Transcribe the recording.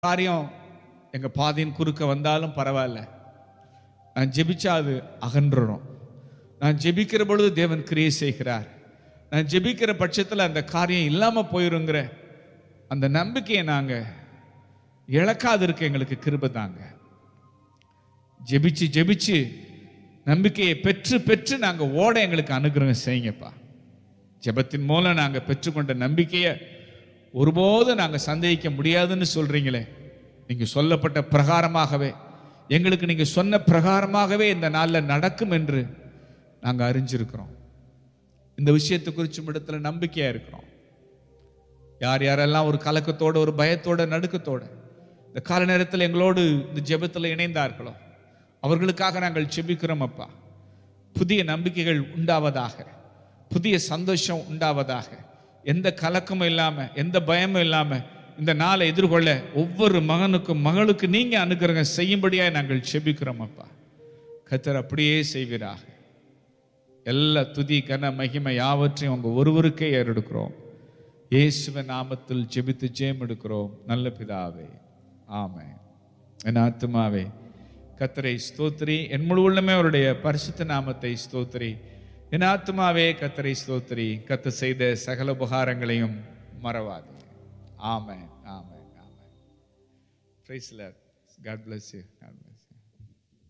காரியம் எங்க பாதையின் குறுக்க வந்தாலும் பரவாயில்ல நான் ஜெபிச்சா அது அகன்றணும் நான் ஜெபிக்கிற பொழுது தேவன் கிரியை செய்கிறார் நான் ஜெபிக்கிற பட்சத்தில் அந்த காரியம் இல்லாம போயிருங்கிற அந்த நம்பிக்கையை நாங்க இழக்காது இருக்க எங்களுக்கு கிருபை தாங்க ஜெபிச்சு ஜெபிச்சு நம்பிக்கையை பெற்று பெற்று நாங்க ஓட எங்களுக்கு அனுகிரகம் செய்யுங்கப்பா ஜெபத்தின் மூலம் நாங்க பெற்றுக்கொண்ட நம்பிக்கையை ஒருபோதும் நாங்க சந்தேகிக்க முடியாதுன்னு சொல்றீங்களே நீங்க சொல்லப்பட்ட பிரகாரமாகவே எங்களுக்கு நீங்க சொன்ன பிரகாரமாகவே இந்த நாளில் நடக்கும் என்று நாங்க அறிஞ்சிருக்கிறோம் இந்த விஷயத்தை குறிச்சும் இடத்துல நம்பிக்கையா இருக்கிறோம் யார் யாரெல்லாம் ஒரு கலக்கத்தோட ஒரு பயத்தோட நடுக்கத்தோட இந்த கால நேரத்தில் எங்களோடு இந்த ஜெபத்தில் இணைந்தார்களோ அவர்களுக்காக நாங்கள் ஜெபிக்கிறோம் அப்பா புதிய நம்பிக்கைகள் உண்டாவதாக புதிய சந்தோஷம் உண்டாவதாக எந்த கலக்கமும் இல்லாம எந்த பயமும் இல்லாம இந்த நாளை எதிர்கொள்ள ஒவ்வொரு மகனுக்கும் மகளுக்கு நீங்க அனுகிரகம் செய்யும்படியாக நாங்கள் செபிக்கிறோம் அப்பா கத்தர் அப்படியே செய்வீராக எல்லா துதி கன மகிமை யாவற்றையும் உங்க ஒருவருக்கே ஏறெடுக்கிறோம் இயேசுவ நாமத்தில் ஜெபித்து ஜெயம் எடுக்கிறோம் நல்ல பிதாவே ஆமென் என் ஆத்துமாவே கத்தரை ஸ்தோத்திரி என் முழு உள்ளமே அவருடைய பரிசுத்த நாமத்தை ஸ்தோத்திரி என் ஆத்துமாவே கத்தரை ஸ்தோத்திரி கத்த செய்த சகல உபகாரங்களையும் மறவாது amen amen amen praise God bless you God bless